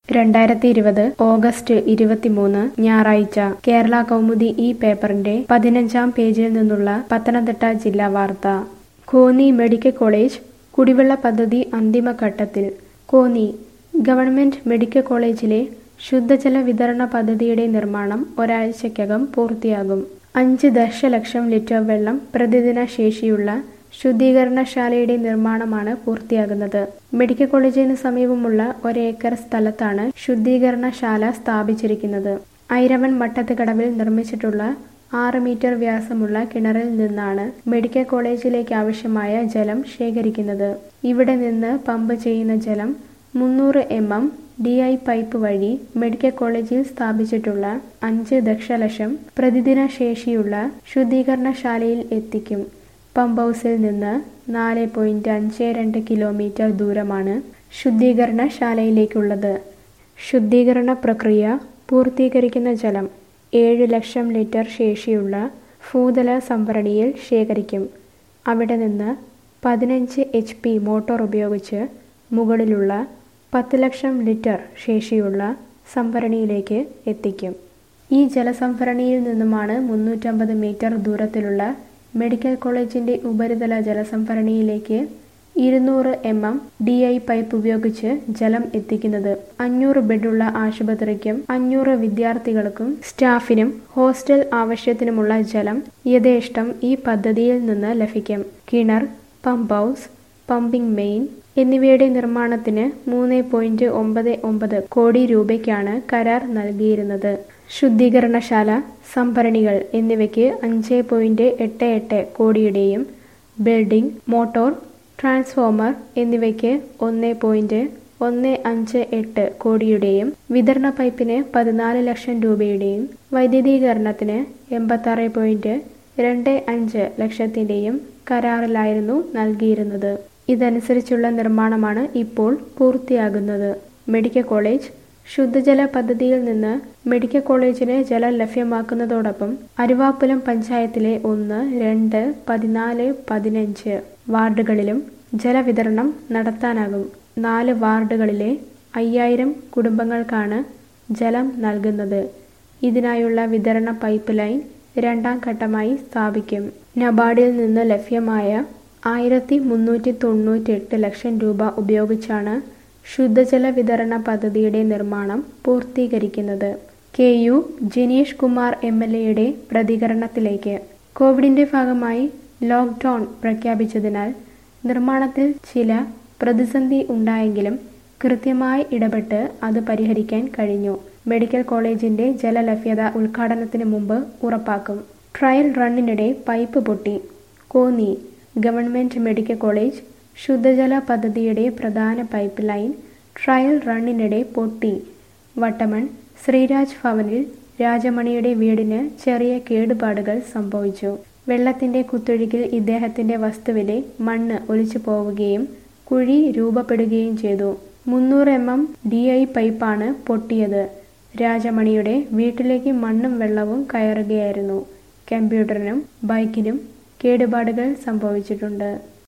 രണ്ടായിരത്തി ഇരുപത് ഓഗസ്റ്റ് ഇരുപത്തിമൂന്ന് ഞായറാഴ്ച കേരള കൗമുദി ഈ പേപ്പറിന്റെ പതിനഞ്ചാം പേജിൽ നിന്നുള്ള പത്തനംതിട്ട ജില്ലാ വാർത്ത കോന്നി മെഡിക്കൽ കോളേജ് കുടിവെള്ള പദ്ധതി അന്തിമഘട്ടത്തിൽ കോന്നി ഗവൺമെന്റ് മെഡിക്കൽ കോളേജിലെ ശുദ്ധജല വിതരണ പദ്ധതിയുടെ നിർമ്മാണം ഒരാഴ്ചയ്ക്കകം പൂർത്തിയാകും അഞ്ച് ദശലക്ഷം ലിറ്റർ വെള്ളം പ്രതിദിന ശേഷിയുള്ള ശുദ്ധീകരണശാലയുടെ നിർമ്മാണമാണ് പൂർത്തിയാകുന്നത് മെഡിക്കൽ കോളേജിന് സമീപമുള്ള ഒരേക്കർ സ്ഥലത്താണ് ശുദ്ധീകരണശാല സ്ഥാപിച്ചിരിക്കുന്നത് ഐരവൺ മട്ടത്തുകടവിൽ നിർമ്മിച്ചിട്ടുള്ള ആറ് മീറ്റർ വ്യാസമുള്ള കിണറിൽ നിന്നാണ് മെഡിക്കൽ കോളേജിലേക്ക് ആവശ്യമായ ജലം ശേഖരിക്കുന്നത് ഇവിടെ നിന്ന് പമ്പ് ചെയ്യുന്ന ജലം മുന്നൂറ് M M D I pipe വഴി മെഡിക്കൽ കോളേജിൽ സ്ഥാപിച്ചിട്ടുള്ള അഞ്ച് ദശലക്ഷം പ്രതിദിന ശേഷിയുള്ള ശുദ്ധീകരണശാലയിൽ എത്തിക്കും പമ്പ് ഹൗസിൽ നിന്ന് നാല് പോയിന്റ് അഞ്ച് രണ്ട് കിലോമീറ്റർ ദൂരമാണ് ശുദ്ധീകരണശാലയിലേക്കുള്ളത് ശുദ്ധീകരണ പ്രക്രിയ പൂർത്തീകരിക്കുന്ന ജലം ഏഴ് ലക്ഷം ലിറ്റർ ശേഷിയുള്ള ഭൂതല സംഭരണിയിൽ ശേഖരിക്കും അവിടെ നിന്ന് പതിനഞ്ച് എച്ച് പി മോട്ടോർ ഉപയോഗിച്ച് മുകളിലുള്ള പത്ത് ലക്ഷം ലിറ്റർ ശേഷിയുള്ള സംഭരണിയിലേക്ക് എത്തിക്കും ഈ ജലസംഭരണിയിൽ നിന്നുമാണ് മുന്നൂറ്റമ്പത് മീറ്റർ ദൂരത്തിലുള്ള മെഡിക്കൽ കോളേജിന്റെ ഉപരിതല ജലസംഭരണിയിലേക്ക് ഇരുന്നൂറ് M M D I pipe ഉപയോഗിച്ച് ജലം എത്തിക്കുന്നത് അഞ്ഞൂറ് ബെഡുള്ള ആശുപത്രിക്കും അഞ്ഞൂറ് വിദ്യാർത്ഥികൾക്കും സ്റ്റാഫിനും ഹോസ്റ്റൽ ആവശ്യത്തിനുമുള്ള ജലം യഥേഷ്ടം ഈ പദ്ധതിയിൽ നിന്ന് ലഭിക്കും കിണർ പമ്പ് ഹൗസ് പമ്പിംഗ് മെയിൻ എന്നിവയുടെ നിർമ്മാണത്തിന് മൂന്ന് പോയിന്റ് ഒമ്പത് ഒമ്പത് കോടി രൂപയ്ക്കാണ് കരാർ നൽകിയിരുന്നത് ശുദ്ധീകരണശാല സംഭരണികൾ എന്നിവയ്ക്ക് അഞ്ച് പോയിന്റ് എട്ട് എട്ട് കോടിയുടെയും ബിൽഡിംഗ് മോട്ടോർ ട്രാൻസ്ഫോമർ എന്നിവയ്ക്ക് ഒന്ന് പോയിന്റ് ഒന്ന് അഞ്ച് എട്ട് കോടിയുടെയും വിതരണ പൈപ്പിന് പതിനാല് ലക്ഷം രൂപയുടെയും വൈദ്യുതീകരണത്തിന് എൺപത്താറ് പോയിന്റ് രണ്ട് അഞ്ച് ലക്ഷത്തിന്റെയും കരാറിലായിരുന്നു നൽകിയിരുന്നത് ഇതനുസരിച്ചുള്ള നിർമ്മാണമാണ് ഇപ്പോൾ പൂർത്തിയാകുന്നത് മെഡിക്കൽ കോളേജ് ശുദ്ധജല പദ്ധതിയിൽ നിന്ന് മെഡിക്കൽ കോളേജിന് ജലം ലഭ്യമാക്കുന്നതോടൊപ്പം അരുവാപ്പുലം പഞ്ചായത്തിലെ ഒന്ന് രണ്ട് പതിനാല് പതിനഞ്ച് വാർഡുകളിലും ജലവിതരണം നടത്താനാകും നാല് വാർഡുകളിലെ അയ്യായിരം കുടുംബങ്ങൾക്കാണ് ജലം നൽകുന്നത് ഇതിനായുള്ള വിതരണ പൈപ്പ് ലൈൻ രണ്ടാം ഘട്ടമായി സ്ഥാപിക്കും നബാർഡിൽ നിന്ന് ലഭ്യമായ ആയിരത്തി മുന്നൂറ്റി തൊണ്ണൂറ്റി എട്ട് ലക്ഷം രൂപ ഉപയോഗിച്ചാണ് ശുദ്ധജല വിതരണ പദ്ധതിയുടെ നിർമ്മാണം പൂർത്തീകരിക്കുന്നത് K U Jineesh Kumar M L എയുടെ പ്രതികരണത്തിലേക്ക് കോവിഡിന്റെ ഭാഗമായി ലോക്ക്ഡൌൺ പ്രഖ്യാപിച്ചതിനാൽ നിർമ്മാണത്തിൽ ചില പ്രതിസന്ധി ഉണ്ടായെങ്കിലും കൃത്യമായി ഇടപെട്ട് അത് പരിഹരിക്കാൻ കഴിഞ്ഞു മെഡിക്കൽ കോളേജിന്റെ ജലലഭ്യത ഉദ്ഘാടനത്തിന് മുമ്പ് ഉറപ്പാക്കും ട്രയൽ റണ്ണിനിടെ പൈപ്പ് പൊട്ടി കോന്നി ഗവൺമെന്റ് മെഡിക്കൽ കോളേജ് ശുദ്ധജല പദ്ധതിയുടെ പ്രധാന പൈപ്പ് ലൈൻ ട്രയൽ റണ്ണിനിടെ പൊട്ടി വട്ടമൺ ശ്രീരാജ് ഭവനിൽ രാജമണിയുടെ വീടിന് ചെറിയ കേടുപാടുകൾ സംഭവിച്ചു വെള്ളത്തിന്റെ കുത്തൊഴുക്കിൽ ഇദ്ദേഹത്തിന്റെ വസ്തുവിലെ മണ്ണ് ഒലിച്ചു പോവുകയും കുഴി രൂപപ്പെടുകയും ചെയ്തു മുന്നൂറ് എം എം ഡി ഐ പൈപ്പാണ് പൊട്ടിയത് രാജമണിയുടെ വീട്ടിലേക്ക് മണ്ണും വെള്ളവും കയറുകയായിരുന്നു കമ്പ്യൂട്ടറിനും ബൈക്കിനും കേടുപാടുകൾ സംഭവിച്ചിട്ടുണ്ട്